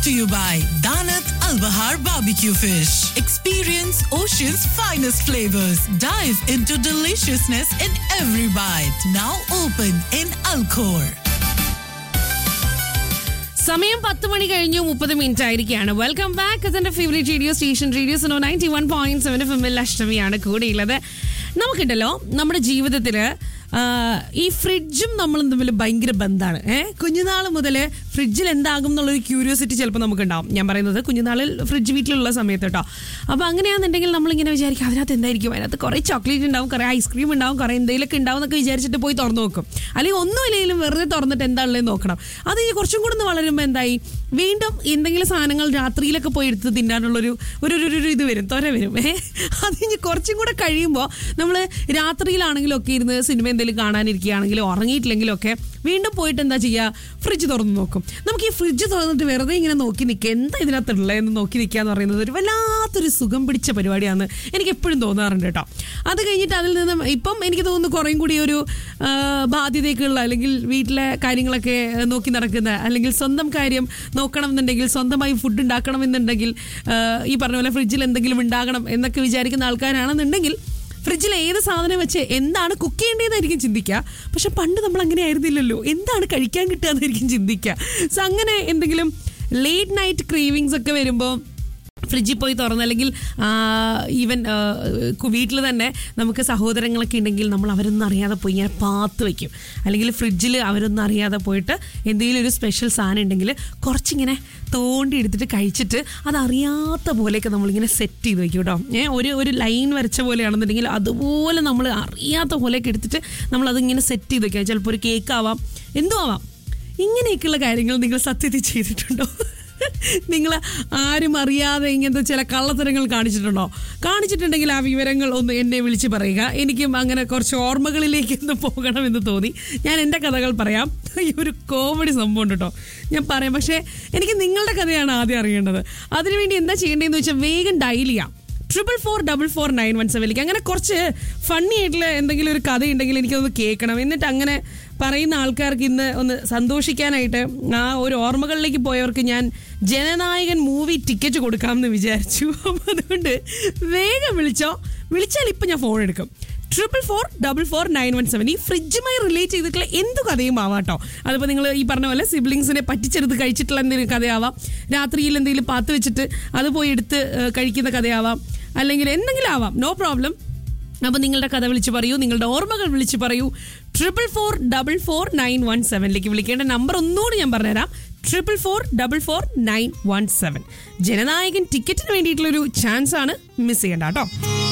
to you by Danat Al Bahar Barbecue Fish. Experience Ocean's finest flavors. Dive into deliciousness in every bite. Now open in Alcor. സമയം പത്ത് മണി കഴിഞ്ഞു മുപ്പത് minute ആയിരിക്കുകയാണ് welcome back അതിന്റെ favourite radio station radio Suno ninety one point seven F എമ്മിൽ അഷ്ടമിയാണ് കൂടെയുള്ളത് നമുക്കുണ്ടല്ലോ നമ്മുടെ ജീവിതത്തില് ആ, ഈ ഫ്രിഡ്ജും നമ്മളും തമ്മിൽ ഭയങ്കര ബന്ധമാണ് ഏഹ് കുഞ്ഞുനാൾ മുതൽ ഫ്രിഡ്ജിൽ എന്താകും എന്നുള്ളൊരു ക്യൂരിയോസിറ്റി ചിലപ്പോൾ നമുക്കുണ്ടാവും ഞാൻ പറയുന്നത് കുഞ്ഞുനാളിൽ ഫ്രിഡ്ജ് വീട്ടിലുള്ള സമയത്ത് കേട്ടോ അപ്പോൾ അങ്ങനെയാണെന്നുണ്ടെങ്കിൽ നമ്മളിങ്ങനെ വിചാരിക്കും അതിനകത്ത് എന്തായിരിക്കും അതിനകത്ത് കുറേ ചോക്ലേറ്റ് ഉണ്ടാവും കുറേ ഐസ്ക്രീം ഉണ്ടാവും കുറേ എന്തെങ്കിലുമൊക്കെ ഉണ്ടാവും എന്നൊക്കെ വിചാരിച്ചിട്ട് പോയി തുറന്നു നോക്കും അല്ലെങ്കിൽ ഒന്നുമില്ലെങ്കിലും വെറുതെ തുറന്നിട്ട് എന്താണുള്ളത് നോക്കണം അത് ഈ കുറച്ചും കൂടെ ഒന്ന് വളരുമ്പോൾ എന്തായി വീണ്ടും എന്തെങ്കിലും സാധനങ്ങൾ രാത്രിയിലൊക്കെ പോയി എടുത്ത് തിന്നാനുള്ളൊരു ഒരു ഒരു ഒരു ഇത് വരും തൊര വരും ഏ അത് ഇനി കുറച്ചും കൂടെ കഴിയുമ്പോൾ നമ്മൾ രാത്രിയിലാണെങ്കിലും ഒക്കെ ഇരുന്ന് സിനിമ എന്തെങ്കിലും കാണാനിരിക്കുകയാണെങ്കിലും ഉറങ്ങിയിട്ടില്ലെങ്കിലും ഒക്കെ വീണ്ടും പോയിട്ട് എന്താ ചെയ്യുക ഫ്രിഡ്ജ് തുറന്ന് നോക്കും നമുക്ക് ഈ ഫ്രിഡ്ജ് തുറന്നിട്ട് വെറുതെ ഇങ്ങനെ നോക്കി നിൽക്കുക എന്താ ഇതിനകത്തുള്ളത് എന്ന് നോക്കി നിൽക്കുക എന്ന് പറയുന്നത് ഒരു വല്ലാത്തൊരു സുഖം പിടിച്ച പരിപാടിയാണ് എനിക്ക് എപ്പോഴും തോന്നാറുണ്ട് കേട്ടോ അത് കഴിഞ്ഞിട്ട് അതിൽ നിന്ന് ഇപ്പം എനിക്ക് തോന്നുന്നു കുറേയും കൂടി ഒരു ആ, ബാധ്യതയൊക്കെയുള്ള അല്ലെങ്കിൽ വീട്ടിലെ കാര്യങ്ങളൊക്കെ നോക്കി നടക്കുന്ന അല്ലെങ്കിൽ സ്വന്തം കാര്യം നോക്കണം എന്നുണ്ടെങ്കിൽ സ്വന്തമായി ഫുഡ് ഉണ്ടാക്കണം എന്നുണ്ടെങ്കിൽ ആ, ഈ പറഞ്ഞ പോലെ ഫ്രിഡ്ജിൽ എന്തെങ്കിലും ഉണ്ടാകണം എന്നൊക്കെ വിചാരിക്കുന്ന ആൾക്കാരാണെന്നുണ്ടെങ്കിൽ ഫ്രിഡ്ജിൽ ഏത് സാധനം വെച്ച് എന്താണ് കുക്ക് ചെയ്യേണ്ടതെന്നായിരിക്കും ചിന്തിക്കുക പക്ഷെ പണ്ട് നമ്മൾ അങ്ങനെ ആയിരുന്നില്ലല്ലോ എന്താണ് കഴിക്കാൻ കിട്ടുക എന്നായിരിക്കും ചിന്തിക്കുക സോ അങ്ങനെ എന്തെങ്കിലും ലേറ്റ് നൈറ്റ് ക്രീവിങ്സ് ഒക്കെ വരുമ്പോൾ ഫ്രിഡ്ജിൽ പോയി തുറന്ന് അല്ലെങ്കിൽ ഈവൻ വീട്ടിൽ തന്നെ നമുക്ക് സഹോദരങ്ങളൊക്കെ ഉണ്ടെങ്കിൽ നമ്മൾ അവരൊന്നും അറിയാതെ പോയി ഇങ്ങനെ പാത്ത് വെക്കും അല്ലെങ്കിൽ ഫ്രിഡ്ജിൽ അവരൊന്നും അറിയാതെ പോയിട്ട് എന്തെങ്കിലും ഒരു സ്പെഷ്യൽ സാധനം ഉണ്ടെങ്കിൽ കുറച്ചിങ്ങനെ തോണ്ടി എടുത്തിട്ട് കഴിച്ചിട്ട് അതറിയാത്ത പോലെയൊക്കെ നമ്മളിങ്ങനെ സെറ്റ് ചെയ്ത് വെക്കും കേട്ടോ ഏ ഒരു ഒരു ലൈൻ വരച്ച പോലെയാണെന്നുണ്ടെങ്കിൽ അതുപോലെ നമ്മൾ അറിയാത്ത പോലെയൊക്കെ എടുത്തിട്ട് നമ്മളതിങ്ങനെ സെറ്റ് ചെയ്ത് വെക്കാം ചിലപ്പോൾ ഒരു കേക്ക് ആവാം എന്തോ ആവാം ഇങ്ങനെയൊക്കെയുള്ള കാര്യങ്ങൾ നിങ്ങൾ സത്യത്തിൽ ചെയ്തിട്ടുണ്ടോ നിങ്ങൾ ആരും അറിയാതെ ഇങ്ങനത്തെ ചില കള്ളത്തരങ്ങൾ കാണിച്ചിട്ടുണ്ടോ കാണിച്ചിട്ടുണ്ടെങ്കിൽ ആ വിവരങ്ങൾ ഒന്ന് എന്നെ വിളിച്ച് പറയുക എനിക്കും അങ്ങനെ കുറച്ച് ഓർമ്മകളിലേക്ക് ഒന്ന് പോകണമെന്ന് തോന്നി ഞാൻ എൻ്റെ കഥകൾ പറയാം ഈ ഒരു കോമഡി സംഭവം ഉണ്ട് കേട്ടോ ഞാൻ പറയാം പക്ഷേ എനിക്ക് നിങ്ങളുടെ കഥയാണ് ആദ്യം അറിയേണ്ടത് അതിനുവേണ്ടി എന്താ ചെയ്യേണ്ടതെന്ന് വെച്ചാൽ വേഗം ഡയൽ ചെയ്യാം triple four double four nine one സെവനിലേക്ക് അങ്ങനെ കുറച്ച് ഫണ്ണി ആയിട്ടുള്ള എന്തെങ്കിലും ഒരു കഥ ഉണ്ടെങ്കിൽ എനിക്കൊന്ന് കേൾക്കണം എന്നിട്ട് അങ്ങനെ പറയുന്ന ആൾക്കാർക്ക് ഇന്ന് ഒന്ന് സന്തോഷിക്കാനായിട്ട് ആ ഒരു ഓർമ്മകളിലേക്ക് പോയവർക്ക് ഞാൻ ജനനായകൻ മൂവി ടിക്കറ്റ് കൊടുക്കാമെന്ന് വിചാരിച്ചു അപ്പം അതുകൊണ്ട് വേഗം വിളിച്ചോ വിളിച്ചാൽ ഇപ്പം ഞാൻ ഫോൺ എടുക്കും triple four double four nine one seven ഈ ഫ്രിഡ്ജുമായി റിലേറ്റ് ചെയ്തിട്ടുള്ള എന്ത് കഥയും ആവാം കേട്ടോ അതിപ്പോൾ നിങ്ങൾ ഈ പറഞ്ഞ പോലെ സിബ്ലിങ്സിനെ പറ്റിച്ചെടുത്ത് കഴിച്ചിട്ടുള്ള എന്തെങ്കിലും കഥയാവാം രാത്രിയിൽ എന്തെങ്കിലും പാത്ത് വെച്ചിട്ട് അത് പോയി എടുത്ത് ഏഹ്, കഴിക്കുന്ന കഥയാവാം അല്ലെങ്കിൽ എന്തെങ്കിലും ആവാം നോ പ്രോബ്ലം അപ്പോൾ നിങ്ങളുടെ കഥ വിളിച്ച് പറയൂ നിങ്ങളുടെ ഓർമ്മകൾ വിളിച്ച് പറയൂ triple four double four nine one സെവനിലേക്ക് വിളിക്കേണ്ട നമ്പർ ഒന്നുകൂടി ഞാൻ പറഞ്ഞുതരാം triple four double four nine one seven Jananayagan ടിക്കറ്റിന് വേണ്ടിയിട്ടുള്ളൊരു ചാൻസ് ആണ് മിസ് ചെയ്യേണ്ട കേട്ടോ